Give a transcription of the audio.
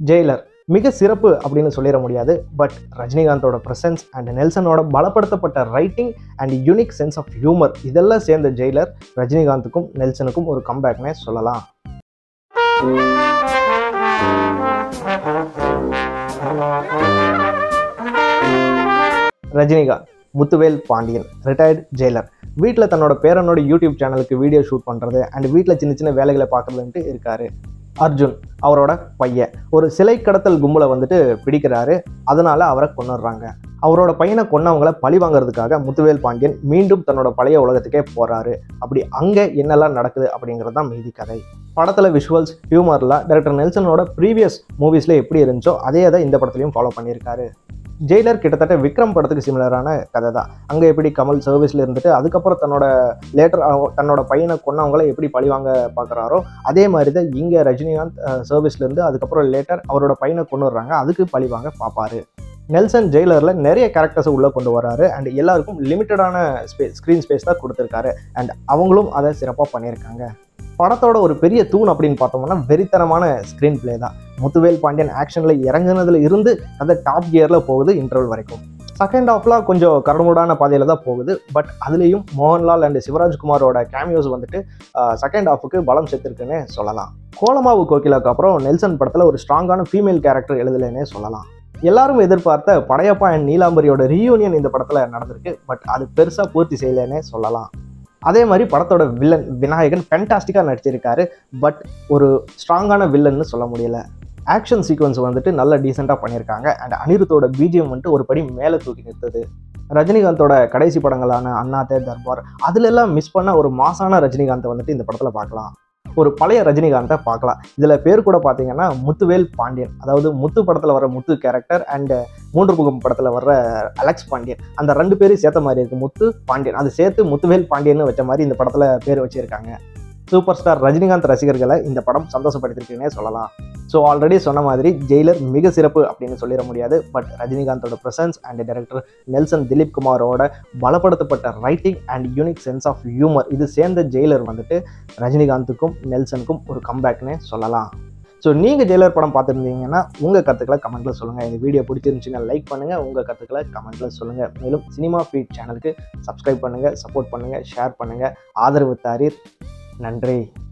Jailer மிக சிறப்பு அப்படின்னு சொல்லிட முடியாது பட் ரஜினிகாந்தோட ப்ரெசன்ஸ் அண்ட் நெல்சனோட பலப்படுத்தப்பட்ட writing and unique sense of humour இதெல்லாம் சேர்ந்த ஜெயிலர் ரஜினிகாந்துக்கும் நெல்சனுக்கும் ஒரு கம்பேக்னே சொல்லலாம் ரஜினிகாந்த் முத்துவேல் பாண்டியன் ரிட்டையர்டு ஜெயிலர் வீட்டில் தன்னோட பேரனோட யூடியூப் சேனலுக்கு வீடியோ ஷூட் பண்ணுறது அண்ட் வீட்டில் சின்ன சின்ன வேலைகளை பார்க்குறதுன்ட்டு இருக்காரு அர்ஜுன் அவரோட பையன் ஒரு சிலை கடத்தல் கும்பலை வந்துட்டு பிடிக்கிறாரு அதனால அவரை கொண்டுடுறாங்க அவரோட பையனை கொன்னவங்கள பழி வாங்குறதுக்காக முத்துவேல் பாண்டியன் மீண்டும் தன்னோட பழைய உலகத்துக்கே போறாரு அப்படி அங்கே என்னெல்லாம் நடக்குது அப்படிங்கிறது தான் மீதி கதை படத்தில் விஷுவல்ஸ் ஹியூமர்லாம் டைரக்டர் நெல்சனோட ப்ரீவியஸ் மூவிஸில் எப்படி இருந்துச்சோ அதே தான் இந்த படத்துலையும் ஃபாலோ பண்ணியிருக்காரு ஜெயிலர் கிட்டத்தட்ட விக்ரம் படத்துக்கு சிமிலரான கதை தான் அங்கே எப்படி கமல் சர்வீஸில் இருந்துட்டு அதுக்கப்புறம் தன்னோட லேட்டர் தன்னோட பையனை கொன்னவங்கள எப்படி பழிவாங்க பார்க்குறாரோ அதே மாதிரி தான் இங்கே ரஜினிகாந்த் சர்வீஸ்லேருந்து அதுக்கப்புறம் லேட்டர் அவரோட பையனை கொண்டு வர்றாங்க அதுக்கு பழிவாங்க பார்ப்பாரு நெல்சன் ஜெயிலரில் நிறைய கேரக்டர்ஸை உள்ளே கொண்டு வராரு அண்ட் எல்லாருக்கும் லிமிட்டடான ஸ்பேஸ் ஸ்க்ரீன் ஸ்பேஸ் தான் கொடுத்துருக்காரு அண்ட் அவங்களும் அதை சிறப்பாக பண்ணியிருக்காங்க படத்தோட ஒரு பெரிய தூண் அப்படின்னு பார்த்தோம்னா வெறித்தனமான ஸ்க்ரீன் பிளே தான் முத்துவேல் பாண்டியன் ஆக்ஷனில் இறங்குனதுல இருந்து அந்த டாப் கியரில் போகுது இன்டர்வல் வரைக்கும் செகண்ட் ஹாஃப்லாம் கொஞ்சம் கரடுமுடான பாதையில் தான் போகுது பட் அதுலேயும் மோகன்லால் அண்ட் சிவராஜ்குமாரோட கேமியோஸ் வந்துட்டு செகண்ட் ஹாஃபுக்கு பலம் சேர்த்துருக்குன்னு சொல்லலாம் கோலமாவு கோகிலாக்கு அப்புறம் நெல்சன் படத்தில் ஒரு ஸ்ட்ராங்கான ஃபீமேல் கேரக்டர் எழுதலைன்னே சொல்லலாம் எல்லாரும் எதிர்பார்த்த படையப்பா அண்ட் நீலாம்பரியோட ரீயூனியன் இந்த படத்தில் நடந்திருக்கு பட் அது பெருசாக பூர்த்தி செய்யலைன்னே சொல்லலாம் அதே மாதிரி படத்தோட வில்லன் விநாயகன் ஃபென்டாஸ்டிக்காக நடிச்சிருக்காரு பட் ஒரு ஸ்ட்ராங்கான வில்லன்னு சொல்ல முடியல ஆக்ஷன் சீக்வன்ஸ் வந்துட்டு நல்ல டீசெண்டாக பண்ணியிருக்காங்க அண்ட் அனிருத்தோட பிஜிஎம் வந்துட்டு ஒரு படி மேலே தூக்கி நிறுத்துது ரஜினிகாந்தோட கடைசி படங்களான அண்ணாத்தே தர்பார் அதுல எல்லாம் மிஸ் பண்ண ஒரு மாசான ரஜினிகாந்தை வந்துட்டு இந்த படத்தில் பார்க்கலாம் ஒரு பழைய ரஜினிகாந்தை பார்க்கலாம் இதில் பேர் கூட பார்த்தீங்கன்னா முத்துவேல் பாண்டியன் அதாவது முத்து படத்தில் வர முத்து கேரக்டர் அண்ட் மூன்று முகம் படத்தில் வர்ற அலெக்ஸ் பாண்டியன் அந்த ரெண்டு பேரும் சேர்த்த மாதிரி இருக்கு முத்து பாண்டியன் அது சேர்த்து முத்துவேல் பாண்டியன் வச்ச மாதிரி இந்த படத்தில் பேர் வச்சிருக்காங்க சூப்பர் ஸ்டார் ரஜினிகாந்த் ரசிகர்களை இந்த படம் சந்தோஷப்படுத்திருக்குன்னே சொல்லலாம் ஸோ ஆல்ரெடி சொன்ன மாதிரி ஜெயிலர் மிக சிறப்பு அப்படின்னு சொல்லிட முடியாது பட் ரஜினிகாந்தோட presence and director Nelson Dileep குமாரோட பலப்படுத்தப்பட்ட writing and unique sense of humour இது சேர்ந்த ஜெயிலர் வந்துட்டு ரஜினிகாந்துக்கும் நெல்சனுக்கும் ஒரு கம்பேக்னே சொல்லலாம் ஸோ நீங்கள் ஜெயிலர் படம் பார்த்துருந்தீங்கன்னா உங்கள் கருத்துக்களை கமெண்ட்டில் சொல்லுங்கள் இந்த வீடியோ பிடிச்சிருந்துச்சுன்னா லைக் பண்ணுங்கள் உங்கள் கருத்துக்களை கமெண்ட்டில் சொல்லுங்கள் மேலும் சினிமா ஃபீட் சேனலுக்கு சப்ஸ்கிரைப் பண்ணுங்கள் சப்போர்ட் பண்ணுங்கள் ஷேர் பண்ணுங்கள் ஆதரவு தாரீர் நன்றி